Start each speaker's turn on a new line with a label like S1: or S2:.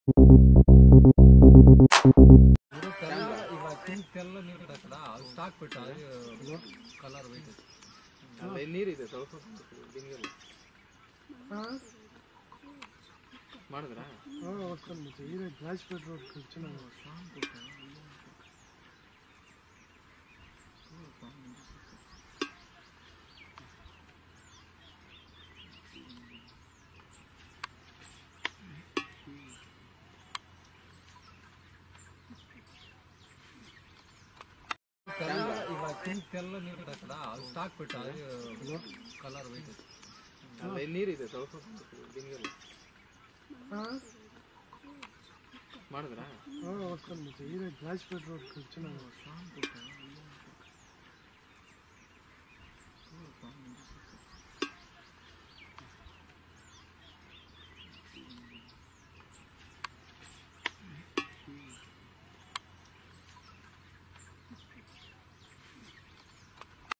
S1: ತೆಲ್ಲ ನೀರು ಅక్కడ ಸ್ಟಾಕ್ ಬಿಟ್ಟು ಕಲರ್ ವೈಟ್
S2: ನೀರಿದೆ ಸ್ವಲ್ಪ ಬಿಂದಿಗೆಲ್ಲ ಮಾಡಿದ್ರಾ
S3: ಗ್ಲಾಸ್ ಪೆಟ್ರೋಲ್ ಚೆನ್ನಾಗಿ
S1: ತೆಲ್ಲ ನೀರು ಅక్కడ ಸ್ಟಾಕ್ ಬಿಟ್ಟು ಕಲರ್ ವೈಟ್
S2: ನೀರಿದೆ ಸ್ವಲ್ಪ ಬಿಂದಿಗೆಲ್ಲ ಮಾಡಿದ್ರಾ
S3: ಗ್ಲಾಸ್ ಪೆಟ್ರೋಲ್ ಚೆನ್ನಾಗಿ